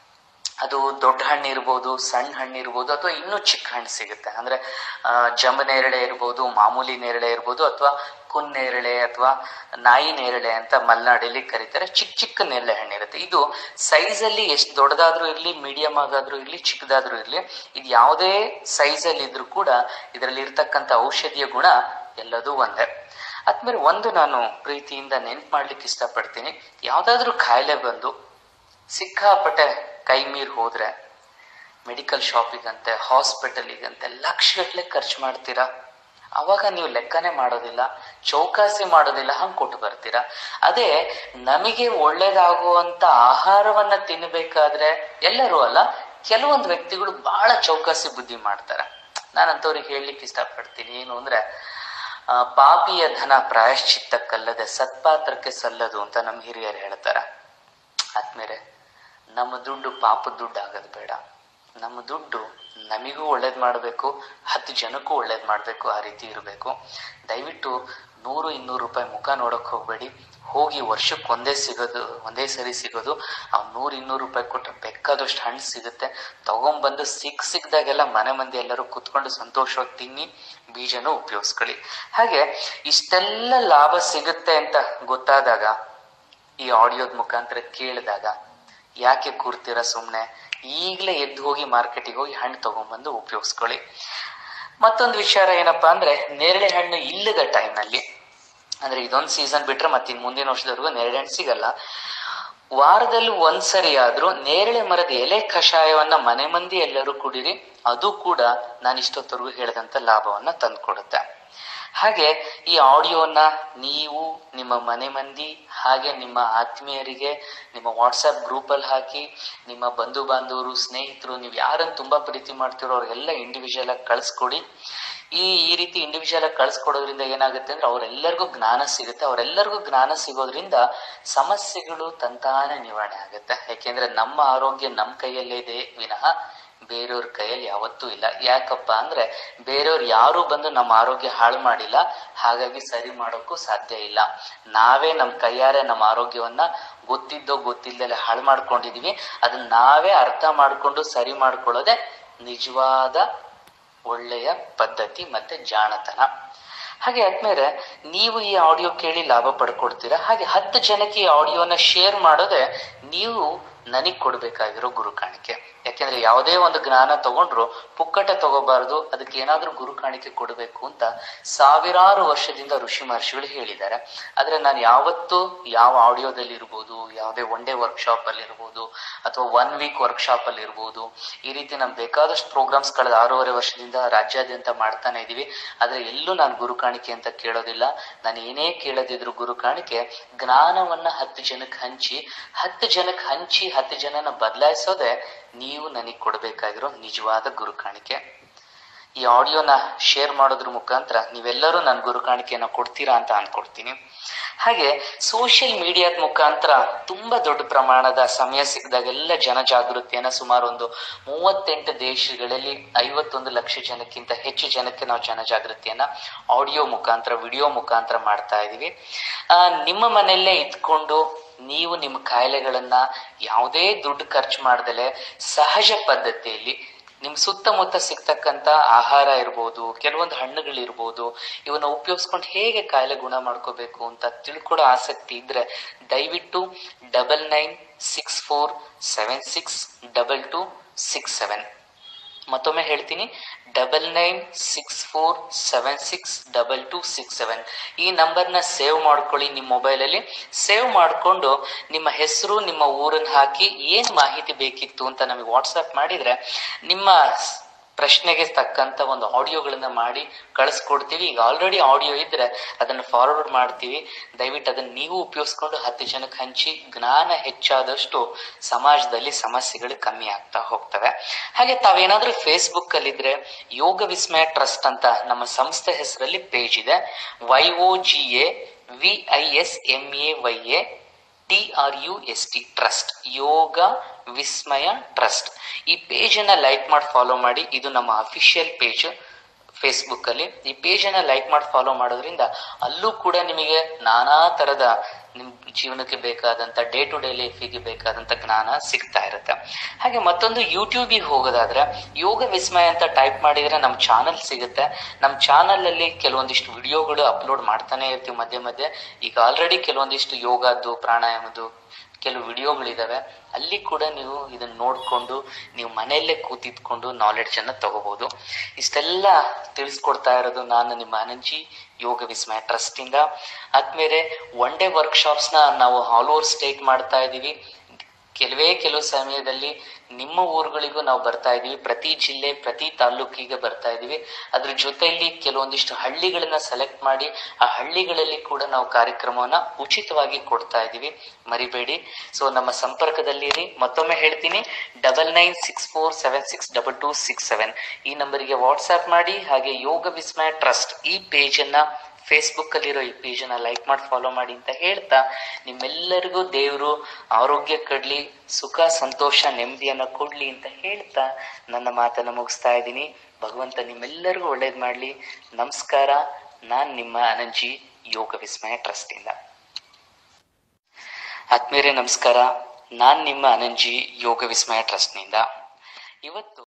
S1: ಅದು ದೊಡ್ಡ ಹಣ್ಣು ಇರ್ಬೋದು ಸಣ್ಣ ಹಣ್ಣು ಇರ್ಬೋದು ಅಥವಾ ಇನ್ನೂ ಚಿಕ್ಕ ಹಣ್ಣು ಸಿಗುತ್ತೆ ಅಂದ್ರೆ ಆ, ಜಂಬ ನೇರಳೆ ಇರ್ಬೋದು ಮಾಮೂಲಿ ನೇರಳೆ ಇರ್ಬೋದು ಅಥವಾ ಕುನ್ ನೇರಳೆ ಅಥವಾ ನಾಯಿ ನೇರಳೆ ಅಂತ ಮಲೆನಾಡಲ್ಲಿ ಕರೀತಾರೆ ಚಿಕ್ಕ ಚಿಕ್ಕ ನೇರಳೆ ಹಣ್ಣು ಇರುತ್ತೆ ಇದು ಸೈಜ್ ಅಲ್ಲಿ ಎಷ್ಟು ದೊಡ್ಡದಾದ್ರೂ ಇರ್ಲಿ ಮೀಡಿಯಂ ಆಗಾದ್ರೂ ಇರ್ಲಿ ಚಿಕ್ಕದಾದ್ರೂ ಇರ್ಲಿ ಇದು ಯಾವುದೇ ಸೈಜ್ ಅಲ್ಲಿ ಇದ್ರೂ ಕೂಡ ಇದರಲ್ಲಿ ಇರ್ತಕ್ಕಂಥ ಔಷಧಿಯ ಗುಣ ಎಲ್ಲದೂ ಒಂದೇ ಆದ್ಮೇಲೆ ಒಂದು ನಾನು ಪ್ರೀತಿಯಿಂದ ನೆನ್ಪು ಮಾಡ್ಲಿಕ್ಕೆ ಇಷ್ಟಪಡ್ತೀನಿ ಯಾವ್ದಾದ್ರೂ ಕಾಯಿಲೆ ಬಂದು ಸಿಕ್ಕಾಪಟ್ಟೆ ಕೈ ಮೀರ್ ಹೋದ್ರೆ ಮೆಡಿಕಲ್ ಶಾಪಿಗಂತೆ ಹಾಸ್ಪಿಟಲಿಗಂತೆ ಲಕ್ಷಗಟ್ಲೆ ಖರ್ಚು ಮಾಡ್ತೀರಾ ಅವಾಗ ನೀವು ಲೆಕ್ಕನೇ ಮಾಡೋದಿಲ್ಲ ಚೌಕಾಸಿ ಮಾಡೋದಿಲ್ಲ ಹಂಗ್ ಕೊಟ್ಟು ಬರ್ತೀರಾ ಅದೇ ನಮಗೆ ಒಳ್ಳೇದಾಗುವಂತ ಆಹಾರವನ್ನ ತಿನ್ನಬೇಕಾದ್ರೆ ಎಲ್ಲರೂ ಅಲ್ಲ ಕೆಲವೊಂದು ವ್ಯಕ್ತಿಗಳು ಬಹಳ ಚೌಕಾಸಿ ಬುದ್ಧಿ ಮಾಡ್ತಾರೆ ನಾನಂತವ್ರಿಗೆ ಹೇಳಲಿಕ್ಕೆ ಇಷ್ಟಪಡ್ತೀನಿ ಏನು ಅಂದ್ರೆ ಆ, ಪಾಪಿಯ ಧನ ಪ್ರಾಯಶ್ಚಿತ್ತಕ್ಕಲ್ಲದೆ ಸತ್ಪಾತ್ರಕ್ಕೆ ಸಲ್ಲದು ಅಂತ ನಮ್ಮ ಹಿರಿಯರು ಹೇಳ್ತಾರ ಆದ್ಮೇಲೆ ನಮ್ಮ ದುಡ್ಡು ಪಾಪದ ದುಡ್ಡು ಆಗೋದು ಬೇಡ ನಮ್ಮ ದುಡ್ಡು ನಮಿಗೂ ಒಳ್ಳೇದ್ ಮಾಡಬೇಕು ಹತ್ತು ಜನಕ್ಕೂ ಒಳ್ಳೇದ್ ಮಾಡಬೇಕು ಆ ರೀತಿ ಇರಬೇಕು ದಯವಿಟ್ಟು ನೂರು ಇನ್ನೂರು ರೂಪಾಯಿ ಮುಖ ನೋಡಕ್ ಹೋಗ್ಬೇಡಿ ಹೋಗಿ ವರ್ಷಕ್ಕೆ ಒಂದೇ ಸಿಗೋದು ಒಂದೇ ಸರಿ ಸಿಗೋದು ಆ ನೂರು ಇನ್ನೂರು ರೂಪಾಯಿ ಕೊಟ್ಟರೆ ಬೇಕಾದಷ್ಟು ಹಣ್ಣು ಸಿಗುತ್ತೆ ತಗೊಂಬಂದು ಸಿಕ್ ಸಿಕ್ದಾಗೆಲ್ಲ ಮನೆ ಮಂದಿ ಎಲ್ಲರೂ ಕುತ್ಕೊಂಡು ಸಂತೋಷವಾಗಿ ತಿನ್ನಿ ಬೀಜನೂ ಉಪಯೋಗಿಸ್ಕೊಳ್ಳಿ ಹಾಗೆ ಇಷ್ಟೆಲ್ಲ ಲಾಭ ಸಿಗುತ್ತೆ ಅಂತ ಗೊತ್ತಾದಾಗ ಈ ಆಡಿಯೋದ ಮುಖಾಂತರ ಕೇಳಿದಾಗ ಯಾಕೆ ಕೂರ್ತೀರ ಸುಮ್ನೆ ಈಗಲೇ ಎದ್ದು ಹೋಗಿ ಮಾರ್ಕೆಟಿಗೆ ಹೋಗಿ ಹಣ್ಣು ತಗೊಂಡ್ಬಂದು ಉಪಯೋಗಿಸ್ಕೊಳ್ಳಿ ಮತ್ತೊಂದು ವಿಚಾರ ಏನಪ್ಪಾ ಅಂದ್ರೆ ನೇರಳೆ ಹಣ್ಣು ಇಲ್ಲದ ಟೈಮ್ನಲ್ಲಿ ಅಂದ್ರೆ ಇದೊಂದು ಸೀಸನ್ ಬಿಟ್ರೆ ಮತ್ತೆ ಇನ್ ಮುಂದಿನ ವರ್ಷದವರೆಗೂ ನೇರಳೆ ಹಣ್ಣು ಸಿಗಲ್ಲ ವಾರದಲ್ಲಿ ಒಂದ್ಸರಿ ಆದ್ರೂ ನೇರಳೆ ಮರದ ಎಲೆ ಕಷಾಯವನ್ನ ಮನೆ ಮಂದಿ ಎಲ್ಲರೂ ಕುಡಿರಿ ಅದು ಕೂಡ ನಾನು ಇಷ್ಟೊತ್ತವರೆಗೂ ಹೇಳಿದಂತ ಲಾಭವನ್ನ ತಂದ್ಕೊಡುತ್ತೆ ಹಾಗೆ ಈ ಆಡಿಯೋನ ನೀವು ನಿಮ್ಮ ಮನೆ ಮಂದಿ ಹಾಗೆ ನಿಮ್ಮ ಆತ್ಮೀಯರಿಗೆ ನಿಮ್ಮ ವಾಟ್ಸ್ಆಪ್ ಗ್ರೂಪ್ ಅಲ್ಲಿ ಹಾಕಿ ನಿಮ್ಮ ಬಂಧು ಬಾಂಧವರು ಸ್ನೇಹಿತರು ನೀವು ಯಾರನ್ನು ತುಂಬಾ ಪ್ರೀತಿ ಮಾಡ್ತಿರೋ ಅವ್ರಿಗೆಲ್ಲ ಇಂಡಿವಿಜುವಲ್ ಆಗಿ ಕಳಿಸ್ಕೊಡಿ ಈ ಈ ರೀತಿ ಇಂಡಿವಿಜುವಲ್ ಆಗಿ ಕಳ್ಸ್ಕೊಡೋದ್ರಿಂದ ಏನಾಗುತ್ತೆ ಅಂದ್ರೆ ಅವರೆಲ್ಲರಿಗೂ ಜ್ಞಾನ ಸಿಗುತ್ತೆ ಅವರೆಲ್ಲರಿಗೂ ಜ್ಞಾನ ಸಿಗೋದ್ರಿಂದ ಸಮಸ್ಯೆಗಳು ತಂತಾನೆ ನಿವಾರಣೆ ಆಗುತ್ತೆ ಯಾಕೆಂದ್ರೆ ನಮ್ಮ ಆರೋಗ್ಯ ನಮ್ಮ ಕೈಯಲ್ಲೇ ಇದೆ ವಿನಃ ಬೇರೆಯವ್ರ ಕೈಯಲ್ಲಿ ಯಾವತ್ತೂ ಇಲ್ಲ ಯಾಕಪ್ಪ ಅಂದ್ರೆ ಬೇರೆಯವ್ರು ಯಾರು ಬಂದು ನಮ್ಮ ಆರೋಗ್ಯ ಹಾಳು ಮಾಡಿಲ್ಲ ಹಾಗಾಗಿ ಸರಿ ಮಾಡೋಕ್ಕೂ ಸಾಧ್ಯ ಇಲ್ಲ ನಾವೇ ನಮ್ಮ ಕೈಯಾರೆ ನಮ್ಮ ಆರೋಗ್ಯವನ್ನ ಗೊತ್ತಿದ್ದೋ ಗೊತ್ತಿಲ್ಲದೆ ಹಾಳು ಮಾಡ್ಕೊಂಡಿದೀವಿ ಅದನ್ನ ನಾವೇ ಅರ್ಥ ಮಾಡ್ಕೊಂಡು ಸರಿ ಮಾಡ್ಕೊಳ್ಳೋದೇ ನಿಜವಾದ ಒಳ್ಳೆಯ ಪದ್ಧತಿ ಮತ್ತೆ ಜಾಣತನ ಹಾಗೆ ಆದ್ಮೇಲೆ ನೀವು ಈ ಆಡಿಯೋ ಕೇಳಿ ಲಾಭ ಪಡ್ಕೊಡ್ತೀರಾ ಹಾಗೆ ಹತ್ತು ಜನಕ್ಕೆ ಈ ಆಡಿಯೋನ ಶೇರ್ ಮಾಡೋದೇ ನೀವು ನನಗ್ ಕೊಡ್ಬೇಕಾಗಿರೋ ಗುರು ಕಾಣಿಕೆ ಯಾಕೆಂದ್ರೆ ಯಾವುದೇ ಒಂದು ಜ್ಞಾನ ತಗೊಂಡ್ರು ಪುಕ್ಕಟ ತಗೋಬಾರದು ಅದಕ್ಕೆ ಏನಾದ್ರೂ ಗುರು ಕಾಣಿಕೆ ಕೊಡಬೇಕು ಅಂತ ಸಾವಿರಾರು ವರ್ಷದಿಂದ ಋಷಿ ಮಹರ್ಷಿಗಳು ಹೇಳಿದ್ದಾರೆ ಆದ್ರೆ ನಾನು ಯಾವತ್ತೂ ಯಾವ ಆಡಿಯೋದಲ್ಲಿ ಇರ್ಬೋದು ಯಾವುದೇ ಒನ್ ಡೇ ವರ್ಕ್ಶಾಪ್ ಅಲ್ಲಿ ಇರ್ಬೋದು ಅಥವಾ ಒನ್ ವೀಕ್ ವರ್ಕ್ಶಾಪ್ ಅಲ್ಲಿ ಇರ್ಬೋದು ಈ ರೀತಿ ನಮ್ ಬೇಕಾದಷ್ಟು ಪ್ರೋಗ್ರಾಮ್ಸ್ ಕಳೆದ ಆರೂವರೆ ವರ್ಷದಿಂದ ರಾಜ್ಯಾದ್ಯಂತ ಮಾಡ್ತಾನೆ ಇದೀವಿ ಆದ್ರೆ ಎಲ್ಲೂ ನಾನು ಗುರು ಕಾಣಿಕೆ ಅಂತ ಕೇಳೋದಿಲ್ಲ ನಾನು ಏನೇ ಕೇಳದಿದ್ರು ಗುರು ಕಾಣಿಕೆ ಜ್ಞಾನವನ್ನ ಹತ್ತು ಜನಕ್ಕೆ ಹಂಚಿ ಹತ್ತು ಜನಕ್ಕೆ ಹಂಚಿ ಹತ್ತು ಜನನ ಬದಲಾಯಿಸೋದೆ ನೀವು ನನಗೆ ಕೊಡಬೇಕಾಗಿರೋ ನಿಜವಾದ ಗುರು ಕಾಣಿಕೆ ಈ ಆಡಿಯೋನ ಶೇರ್ ಮಾಡೋದ್ರ ಮುಖಾಂತರ ನೀವೆಲ್ಲರೂ ನನ್ನ ಗುರು ಕಾಣಿಕೆಯನ್ನ ಕೊಡ್ತೀರಾ ಅಂತ ಅನ್ಕೊಡ್ತೀನಿ ಹಾಗೆ ಸೋಷಿಯಲ್ ಮೀಡಿಯಾದ ಮುಖಾಂತರ ತುಂಬಾ ದೊಡ್ಡ ಪ್ರಮಾಣದ ಸಮಯ ಸಿಕ್ಕಿದಾಗೆಲ್ಲ ಜನಜಾಗೃತಿಯನ್ನ ಸುಮಾರು ಒಂದು ಮೂವತ್ತೆಂಟು ದೇಶಗಳಲ್ಲಿ ಐವತ್ತೊಂದು ಲಕ್ಷ ಜನಕ್ಕಿಂತ ಹೆಚ್ಚು ಜನಕ್ಕೆ ನಾವು ಜನಜಾಗೃತಿಯನ್ನ ಆಡಿಯೋ ಮುಖಾಂತರ ವಿಡಿಯೋ ಮುಖಾಂತರ ಮಾಡ್ತಾ ಇದೀವಿ ಆ ನಿಮ್ಮ ಮನೆಯಲ್ಲೇ ಇದ್ಕೊಂಡು ನೀವು ನಿಮ್ಮ ಕಾಯಿಲೆಗಳನ್ನ ಯಾವುದೇ ದುಡ್ಡು ಖರ್ಚು ಮಾಡ್ದಲೆ ಸಹಜ ಪದ್ಧತಿಯಲ್ಲಿ ನಿಮ್ ಸುತ್ತಮುತ್ತ ಸಿಗ್ತಕ್ಕಂತ ಆಹಾರ ಇರ್ಬೋದು ಕೆಲವೊಂದು ಹಣ್ಣುಗಳಿರ್ಬೋದು ಇವನ್ನ ಉಪಯೋಗಿಸ್ಕೊಂಡು ಹೇಗೆ ಕಾಯಿಲೆ ಗುಣ ಮಾಡ್ಕೋಬೇಕು ಅಂತ ತಿಳ್ಕೊಡೋ ಆಸಕ್ತಿ ಇದ್ರೆ ದಯವಿಟ್ಟು double nine six four seven six double two six seven ಮತ್ತೊಮ್ಮೆ ಹೇಳ್ತೀನಿ double nine six four seven six double two six seven ಈ ನಂಬರ್ನ ಸೇವ್ ಮಾಡ್ಕೊಳ್ಳಿ ನಿಮ್ಮ ಮೊಬೈಲಲ್ಲಿ ಸೇವ್ ಮಾಡಿಕೊಂಡು ನಿಮ್ಮ ಹೆಸರು ನಿಮ್ಮ ಊರನ್ನ ಹಾಕಿ ಏನ್ ಮಾಹಿತಿ ಬೇಕಿತ್ತು ಅಂತ ನಮಗೆ ವಾಟ್ಸಪ್ ಮಾಡಿದ್ರೆ ನಿಮ್ಮ ಪ್ರಶ್ನೆಗೆ ತಕ್ಕಂತ ಒಂದು ಆಡಿಯೋಗಳನ್ನ ಮಾಡಿ ಕಳಿಸ್ಕೊಡ್ತೀವಿ ಈಗ ಆಲ್ರೆಡಿ ಆಡಿಯೋ ಇದ್ರೆ ಅದನ್ನ ಫಾರ್ವರ್ಡ್ ಮಾಡ್ತೀವಿ ದಯವಿಟ್ಟು ಅದನ್ನ ನೀವು ಉಪಯೋಗಿಸ್ಕೊಂಡು ಹತ್ತು ಜನಕ್ಕೆ ಹಂಚಿ ಜ್ಞಾನ ಹೆಚ್ಚಾದಷ್ಟು ಸಮಾಜದಲ್ಲಿ ಸಮಸ್ಯೆಗಳು ಕಮ್ಮಿ ಆಗ್ತಾ ಹೋಗ್ತವೆ ಹಾಗೆ ತಾವೇನಾದ್ರೂ ಫೇಸ್ಬುಕ್ ಅಲ್ಲಿ ಇದ್ರೆ ಯೋಗ ವಿಸ್ಮಯ ಟ್ರಸ್ಟ್ ಅಂತ ನಮ್ಮ ಸಂಸ್ಥೆ ಹೆಸರಲ್ಲಿ ಪೇಜ್ ಇದೆ Y O G A V I S M A Y A T R U S T trust Yoga Vismaya trust ಈ ಪೇಜ್ ಅನ್ನ ಲೈಕ್ ಮಾಡಿ ಫಾಲೋ ಮಾಡಿ ಇದು ನಮ್ಮ ಅಫಿಷಿಯಲ್ ಪೇಜ್ ಫೇಸ್ಬುಕ್ ಅಲ್ಲಿ ಈ ಪೇಜ್ ಅನ್ನ ಲೈಕ್ ಮಾಡಿ ಫಾಲೋ ಮಾಡೋದ್ರಿಂದ ಅಲ್ಲೂ ಕೂಡ ನಿಮಗೆ ನಾನಾ ತರದ ನಿಮ್ ಜೀವನಕ್ಕೆ ಬೇಕಾದಂತ ಡೇ ಟು ಡೇ ಲೈಫಿಗೆ ಬೇಕಾದಂತ ಜ್ಞಾನ ಸಿಗ್ತಾ ಇರುತ್ತೆ ಹಾಗೆ ಮತ್ತೊಂದು ಯೂಟ್ಯೂಬಿಗೆ ಹೋಗೋದಾದ್ರೆ ಯೋಗ ವಿಸ್ಮಯ ಅಂತ ಟೈಪ್ ಮಾಡಿದ್ರೆ ನಮ್ ಚಾನಲ್ ಸಿಗುತ್ತೆ ನಮ್ ಚಾನಲ್ ಅಲ್ಲಿ ಕೆಲವೊಂದಿಷ್ಟು ವಿಡಿಯೋಗಳು ಅಪ್ಲೋಡ್ ಮಾಡ್ತಾನೆ ಇರ್ತೀವಿ ಮಧ್ಯೆ ಮಧ್ಯೆ ಈಗ ಆಲ್ರೆಡಿ ಕೆಲವೊಂದಿಷ್ಟು ಯೋಗದ್ದು ಪ್ರಾಣಾಯಾಮದ್ದು ಕೆಲವು ವಿಡಿಯೋಗಳಿದಾವೆ ಅಲ್ಲಿ ಕೂಡ ನೀವು ಇದನ್ನ ನೋಡ್ಕೊಂಡು ನೀವು ಮನೆಯಲ್ಲೇ ಕೂತಿದ್ಕೊಂಡು ನಾಲೆಡ್ಜ್ ಅನ್ನ ತಗೋಬಹುದು ಇಷ್ಟೆಲ್ಲ ತಿಳಿಸ್ಕೊಡ್ತಾ ಇರೋದು ನಾನು ನಿಮ್ಮ ಅನಂಜಿ ಯೋಗ ವಿಸ್ಮಯ ಟ್ರಸ್ಟ್ ಇಂದ ಆದ್ಮೇಲೆ ಒನ್ ಡೇ ವರ್ಕ್ಶಾಪ್ಸ್ ನ ನಾವು ಆಲ್ ಓವರ್ ಸ್ಟೇಟ್ ಮಾಡ್ತಾ ಇದೀವಿ ಕೆಲವೇ ಕೆಲವು ಸಮಯದಲ್ಲಿ ನಿಮ್ಮ ಊರುಗಳಿಗೂ ನಾವು ಬರ್ತಾ ಇದೀವಿ ಪ್ರತಿ ಜಿಲ್ಲೆ ಪ್ರತಿ ತಾಲೂಕಿಗೆ ಬರ್ತಾ ಇದೀವಿ ಅದ್ರ ಜೊತೆಯಲ್ಲಿ ಕೆಲವೊಂದಿಷ್ಟು ಹಳ್ಳಿಗಳನ್ನ ಸೆಲೆಕ್ಟ್ ಮಾಡಿ ಆ ಹಳ್ಳಿಗಳಲ್ಲಿ ಕೂಡ ನಾವು ಕಾರ್ಯಕ್ರಮವನ್ನ ಉಚಿತವಾಗಿ ಕೊಡ್ತಾ ಇದೀವಿ ಮರಿಬೇಡಿ ಸೊ ನಮ್ಮ ಸಂಪರ್ಕದಲ್ಲಿರಿ ಮತ್ತೊಮ್ಮೆ ಹೇಳ್ತೀನಿ double nine six four seven six double two six seven ಈ ನಂಬರಿಗೆ ವಾಟ್ಸ್ಆಪ್ ಮಾಡಿ ಹಾಗೆ ಯೋಗ ವಿಸ್ಮಯ ಟ್ರಸ್ಟ್ ಈ ಪೇಜ್ ಅನ್ನ ಫೇಸ್ಬುಕ್ ಅಲ್ಲಿರೋ ಈ ಪೇಜ್ ಅನ್ನ ಲೈಕ್ ಮಾಡಿ ಫಾಲೋ ಮಾಡಿ ಅಂತ ಹೇಳ್ತಾ ನಿಮ್ಮೆಲ್ಲರಿಗೂ ದೇವರು ಆರೋಗ್ಯ ಕೊಡ್ಲಿ ಸುಖ ಸಂತೋಷ ನೆಮ್ಮದಿಯನ್ನ ಕೊಡ್ಲಿ ಅಂತ ಹೇಳ್ತಾ ನನ್ನ ಮಾತನ್ನ ಮುಗಿಸ್ತಾ ಇದ್ದೀನಿ ಭಗವಂತ ನಿಮ್ಮೆಲ್ಲರಿಗೂ ಒಳ್ಳೇದ್ ಮಾಡ್ಲಿ ನಮಸ್ಕಾರ ನಾನ್ ನಿಮ್ಮ ಅನಂಜಿ ಯೋಗ ವಿಸ್ಮಯ ಟ್ರಸ್ಟ್ ಇಂದ ಆತ್ಮೀಯರೇ ನಮಸ್ಕಾರ ನಾನ್ ನಿಮ್ಮ ಅನಂಜಿ ಯೋಗ ವಿಸ್ಮಯ ಟ್ರಸ್ಟ್ ನಿಂದ ಇವತ್ತು